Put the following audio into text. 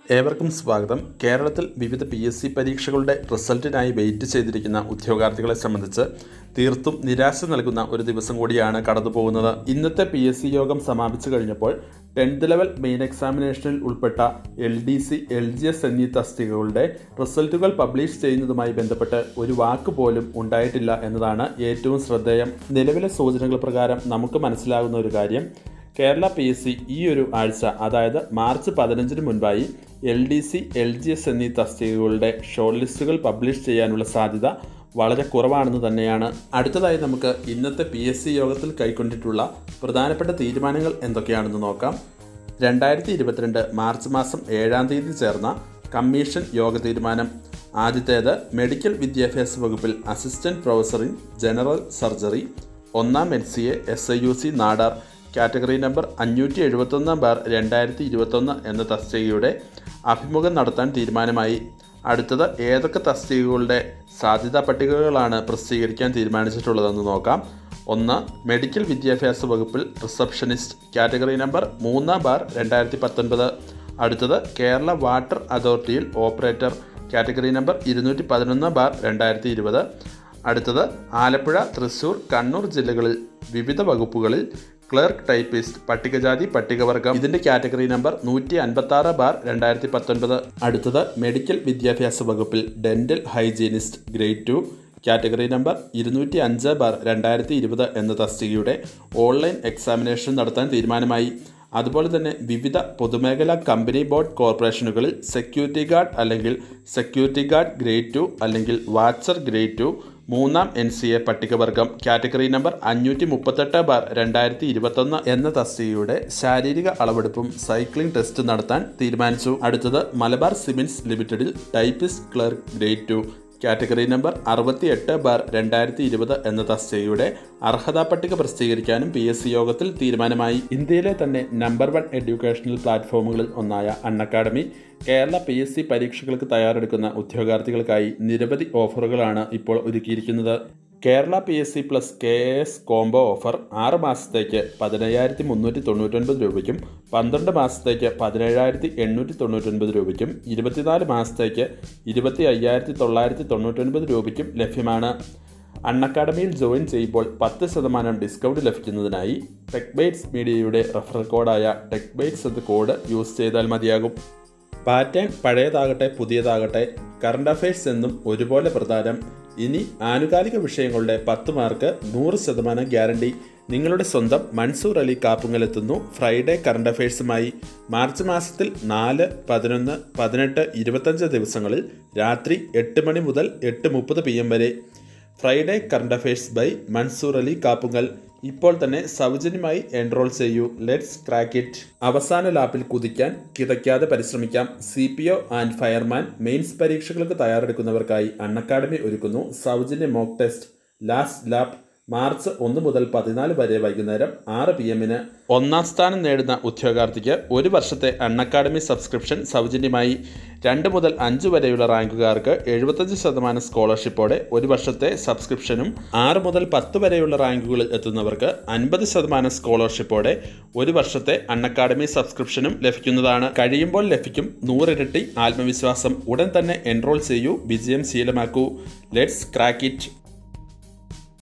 ഏവർക്കും സ്വാഗതം കേരളത്തിൽ വിവിധ പി എസ് സി പരീക്ഷകളുടെ റിസൾട്ടിനായി വെയിറ്റ് ചെയ്തിരിക്കുന്ന ഉദ്യോഗാർത്ഥികളെ സംബന്ധിച്ച് തീർത്തും നിരാശ നൽകുന്ന ഒരു ദിവസം കൂടിയാണ് കടന്നു പോകുന്നത് ഇന്നത്തെ പി എസ് സി യോഗം സമാപിച്ചു കഴിഞ്ഞപ്പോൾ ടെൻത്ത് ലെവൽ മെയിൻ എക്സാമിനേഷനിൽ ഉൾപ്പെട്ട L D C L G S എന്നീ തസ്തികകളുടെ റിസൾട്ടുകൾ പബ്ലിഷ് ചെയ്യുന്നതുമായി ബന്ധപ്പെട്ട് ഒരു വാക്ക് പോലും ഉണ്ടായിട്ടില്ല എന്നതാണ് ഏറ്റവും ശ്രദ്ധേയം നിലവിലെ സൂചനകൾ പ്രകാരം നമുക്ക് മനസ്സിലാകുന്ന ഒരു കാര്യം കേരള പി എസ് സി ഈ ഒരു ആഴ്ച അതായത് മാർച്ച് പതിനഞ്ചിന് മുൻപായി L D C L G S എന്നീ തസ്തികകളുടെ ഷോർട്ട് ലിസ്റ്റുകൾ പബ്ലിഷ് ചെയ്യാനുള്ള സാധ്യത വളരെ കുറവാണെന്ന് തന്നെയാണ് അടുത്തതായി നമുക്ക് ഇന്നത്തെ പി എസ് സി യോഗത്തിൽ കൈക്കൊണ്ടിട്ടുള്ള പ്രധാനപ്പെട്ട തീരുമാനങ്ങൾ എന്തൊക്കെയാണെന്ന് നോക്കാം രണ്ടായിരത്തി ഇരുപത്തിരണ്ട് മാർച്ച് മാസം ഏഴാം തീയതി ചേർന്ന കമ്മീഷൻ യോഗ തീരുമാനം ആദ്യത്തേത് മെഡിക്കൽ വിദ്യാഭ്യാസ വകുപ്പിൽ assistant professor in general surgery ഒന്നാം N C A S I U C Nadar category number അഞ്ഞൂറ്റി എഴുപത്തൊന്ന് ബാർ രണ്ടായിരത്തി ഇരുപത്തൊന്ന് എന്ന തസ്തികയുടെ അഭിമുഖം നടത്താൻ തീരുമാനമായി അടുത്തത് ഏതൊക്കെ തസ്തികകളുടെ സാധ്യതാ പട്ടികകളാണ് പ്രസിദ്ധീകരിക്കാൻ തീരുമാനിച്ചിട്ടുള്ളതെന്ന് നോക്കാം ഒന്ന് മെഡിക്കൽ വിദ്യാഭ്യാസ വകുപ്പിൽ റിസപ്ഷനിസ്റ്റ് കാറ്റഗറി നമ്പർ മൂന്ന് ബാർ രണ്ടായിരത്തി പത്തൊൻപത് അടുത്തത് കേരള വാട്ടർ അതോറിറ്റിയിൽ ഓപ്പറേറ്റർ കാറ്റഗറി നമ്പർ ഇരുന്നൂറ്റി പതിനൊന്ന് ബാർ രണ്ടായിരത്തി ഇരുപത് അടുത്തത് ആലപ്പുഴ തൃശൂർ കണ്ണൂർ ജില്ലകളിൽ വിവിധ വകുപ്പുകളിൽ ക്ലർക്ക് ടൈപ്പിസ്റ്റ് പട്ടികജാതി പട്ടികവർഗം ഇതിന്റെ കാറ്റഗറി നമ്പർ നൂറ്റി അൻപത്തി ആറ് ബാർ രണ്ടായിരത്തി പത്തൊൻപത് അടുത്തത് മെഡിക്കൽ വിദ്യാഭ്യാസ വകുപ്പിൽ dental hygienist grade two category number ഇരുന്നൂറ്റി അഞ്ച് ബാർ രണ്ടായിരത്തി ഇരുപത് എന്ന തസ്തികയുടെ ഓൺലൈൻ എക്സാമിനേഷൻ നടത്താൻ തീരുമാനമായി അതുപോലെ തന്നെ വിവിധ പൊതുമേഖലാ കമ്പനി ബോർഡ് കോർപ്പറേഷനുകളിൽ സെക്യൂരിറ്റി ഗാർഡ് അല്ലെങ്കിൽ സെക്യൂരിറ്റി ഗാർഡ് ഗ്രേഡ് ടു അല്ലെങ്കിൽ വാച്ചർ ഗ്രേഡ് ടു മൂന്നാം എൻ സി എ പട്ടികവർഗം കാറ്റഗറി നമ്പർ അഞ്ഞൂറ്റി മുപ്പത്തെട്ട് ബാർ രണ്ടായിരത്തി ഇരുപത്തൊന്ന് എന്ന തസ്തികയുടെ ശാരീരിക അളവെടുപ്പും സൈക്ലിംഗ് ടെസ്റ്റ് നടത്താൻ തീരുമാനിച്ചു അടുത്തത് മലബാർ സിമെന്റ്സ് ലിമിറ്റഡിൽ typist clerk grade two category number അറുപത്തി എട്ട് ബാർ രണ്ടായിരത്തി ഇരുപത് എന്ന തസ്തികയുടെ അർഹതാ പട്ടിക പ്രസിദ്ധീകരിക്കാനും പി എസ് സി യോഗത്തിൽ തീരുമാനമായി ഇന്ത്യയിലെ തന്നെ നമ്പർ വൺ എഡ്യൂക്കേഷണൽ പ്ലാറ്റ്ഫോമുകളിൽ ഒന്നായ unacademy Kerala P S C പരീക്ഷകൾക്ക് തയ്യാറെടുക്കുന്ന ഉദ്യോഗാർത്ഥികൾക്കായി നിരവധി ഓഫറുകളാണ് ഇപ്പോൾ ഒരുക്കിയിരിക്കുന്നത് Kerala P S C plus K S combo offer ആറ് മാസത്തേക്ക് പതിനയ്യായിരത്തി മുന്നൂറ്റി തൊണ്ണൂറ്റൊൻപത് രൂപയ്ക്കും പന്ത്രണ്ട് മാസത്തേക്ക് പതിനേഴായിരത്തി എണ്ണൂറ്റി തൊണ്ണൂറ്റൊൻപത് രൂപയ്ക്കും ഇരുപത്തിനാല് മാസത്തേക്ക് ഇരുപത്തി അയ്യായിരത്തി തൊള്ളായിരത്തി തൊണ്ണൂറ്റൊൻപത് രൂപയ്ക്കും ലഭ്യമാണ് അൺ അക്കാഡമിയിൽ ജോയിൻ ചെയ്യുമ്പോൾ പത്ത് ശതമാനം ഡിസ്കൗണ്ട് ലഭിക്കുന്നതിനായി ടെക് ബൈറ്റ്സ് മീഡിയയുടെ റഫറൽ കോഡായ ടെക് ബൈറ്റ്സ് എന്ന കോഡ് യൂസ് ചെയ്താൽ മതിയാകും പാറ്റേൺ പഴയതാകട്ടെ പുതിയതാകട്ടെ കറണ്ട് അഫയേഴ്സ് എന്നും ഒരുപോലെ പ്രധാനം ഇനി ആനുകാലിക വിഷയങ്ങളുടെ പത്ത് മാർക്ക് നൂറ് ശതമാനം ഗ്യാരണ്ടി നിങ്ങളുടെ സ്വന്തം മൻസൂർ അലി കാപ്പുങ്ങലെത്തുന്നു ഫ്രൈഡേ കറണ്ട് അഫയേഴ്സുമായി മാർച്ച് മാസത്തിൽ നാല് പതിനൊന്ന് പതിനെട്ട് ഇരുപത്തഞ്ച് ദിവസങ്ങളിൽ രാത്രി എട്ട് മണി മുതൽ എട്ട് മുപ്പത് പി എം വരെ Friday current affairs by Mansoor Ali Kappungal ഇപ്പോൾ തന്നെ സൗജന്യമായി എൻറോൾ ചെയ്യൂ ലെറ്റ്സ് ക്രാക്ക് ഇറ്റ് അവസാന ലാപ്പിൽ കുതിക്കാൻ കിതയ്ക്കാതെ പരിശ്രമിക്കാം C P O and fireman mains പരീക്ഷകൾക്ക് തയ്യാറെടുക്കുന്നവർക്കായി അൺ അക്കാഡമി ഒരുക്കുന്നു സൗജന്യ mock test last lap March ഒന്ന് മുതൽ പതിനാല് വരെ വൈകുന്നേരം ആറ് പി എമ്മിന് ഒന്നാം സ്ഥാനം നേടുന്ന ഉദ്യോഗാർത്ഥിക്ക് ഒരു വർഷത്തെ അൺ അക്കാഡമി സബ്സ്ക്രിപ്ഷൻ സൗജന്യമായി രണ്ട് മുതൽ അഞ്ച് വരെയുള്ള റാങ്കുകാർക്ക് എഴുപത്തഞ്ച് ശതമാനം സ്കോളർഷിപ്പോടെ ഒരു വർഷത്തെ സബ്സ്ക്രിപ്ഷനും ആറ് മുതൽ പത്ത് വരെയുള്ള റാങ്കുകളിൽ എത്തുന്നവർക്ക് അൻപത് ശതമാനം സ്കോളർഷിപ്പോടെ ഒരു വർഷത്തെ അൺ അക്കാഡമി സബ്സ്ക്രിപ്ഷനും ലഭിക്കുന്നതാണ് കഴിയുമ്പോൾ ലഭിക്കും നൂറിരട്ടി ആത്മവിശ്വാസം ഉടൻ തന്നെ എൻറോൾ ചെയ്യൂ വിജയം ശീലമാക്കൂ ലെറ്റ്സ് ക്രാക്ക് ഇറ്റ്